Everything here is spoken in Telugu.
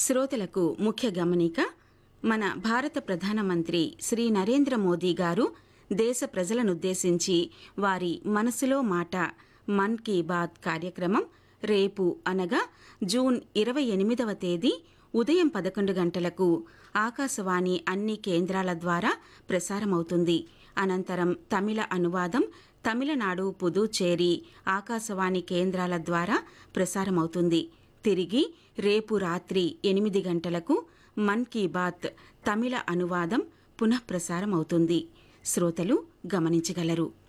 శ్రోతలకు ముఖ్య గమనిక మన భారత ప్రధానమంత్రి శ్రీ నరేంద్ర మోదీ గారు దేశ ప్రజలనుద్దేశించి వారి మనసులో మాట మన్ కీ బాత్ కార్యక్రమం రేపు అనగా జూన్ ఇరవై ఎనిమిదవ తేదీ ఉదయం పదకొండు గంటలకు ఆకాశవాణి అన్ని కేంద్రాల ద్వారా ప్రసారమవుతుంది అనంతరం తమిళ అనువాదం తమిళనాడు పుదుచ్చేరి ఆకాశవాణి కేంద్రాల ద్వారా ప్రసారమవుతుంది తిరిగి రేపు రాత్రి ఎనిమిది గంటలకు మన్ కీ బాత్ తమిళ అనువాదం పునఃప్రసారమవుతుంది శ్రోతలు గమనించగలరు